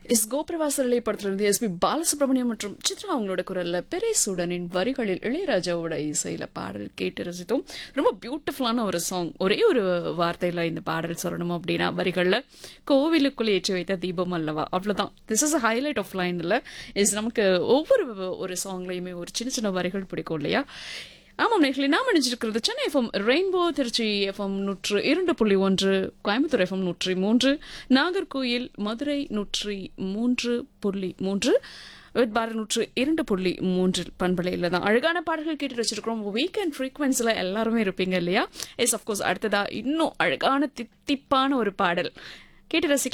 S கோபிரவாசரலை படத்திலிருந்து SP Balasubramaniam மற்றும் சித்ரா அவங்களோட குரல்ல பெரேசுடனின் வரிகளில் இளையராஜாவோட இசையில பாடல் கேட்டு ரசித்தோம் ரொம்ப பியூட்டிஃபுல்லான ஒரு சாங் ஒரே ஒரு வார்த்தையில இந்த பாடல் சொல்லணும் அப்படின்னா வரிகள்ல கோவிலுக்குள் ஏற்றி வைத்த தீபம் அல்லவா அவ்வளவுதான் திஸ் இஸ் ஹைலைட் ஆஃப் லைன்ல இஸ் நமக்கு ஒவ்வொரு ஒரு சாங்லயுமே ஒரு சின்ன சின்ன வரிகள் பிடிக்கும் இல்லையா ஆமாம் நேர்களை நாம் நினைச்சிருக்கிறது Chennai FM rainbow Tiruchi FM நூற்று இரண்டு புள்ளி ஒன்று கோயம்புத்தூர் எஃப்எம் நூற்றி மூன்று நாகர்கோயில் மதுரை நூற்றி மூன்று புள்ளி மூன்று பாரத் நூற்று இரண்டு புள்ளி மூன்றில் பண்பலையில் தான் அழகான பாடல்கள் கேட்டு வச்சிருக்கிறோம் வீக்கெண்ட் ஃப்ரீக்வன்ஸில் எல்லாருமே இருப்பீங்க இல்லையா எஸ் அஃப்கோர்ஸ் அடுத்ததா இன்னும் அழகான தித்திப்பான ஒரு பாடல் கேட்டு ரசிக்கலாம்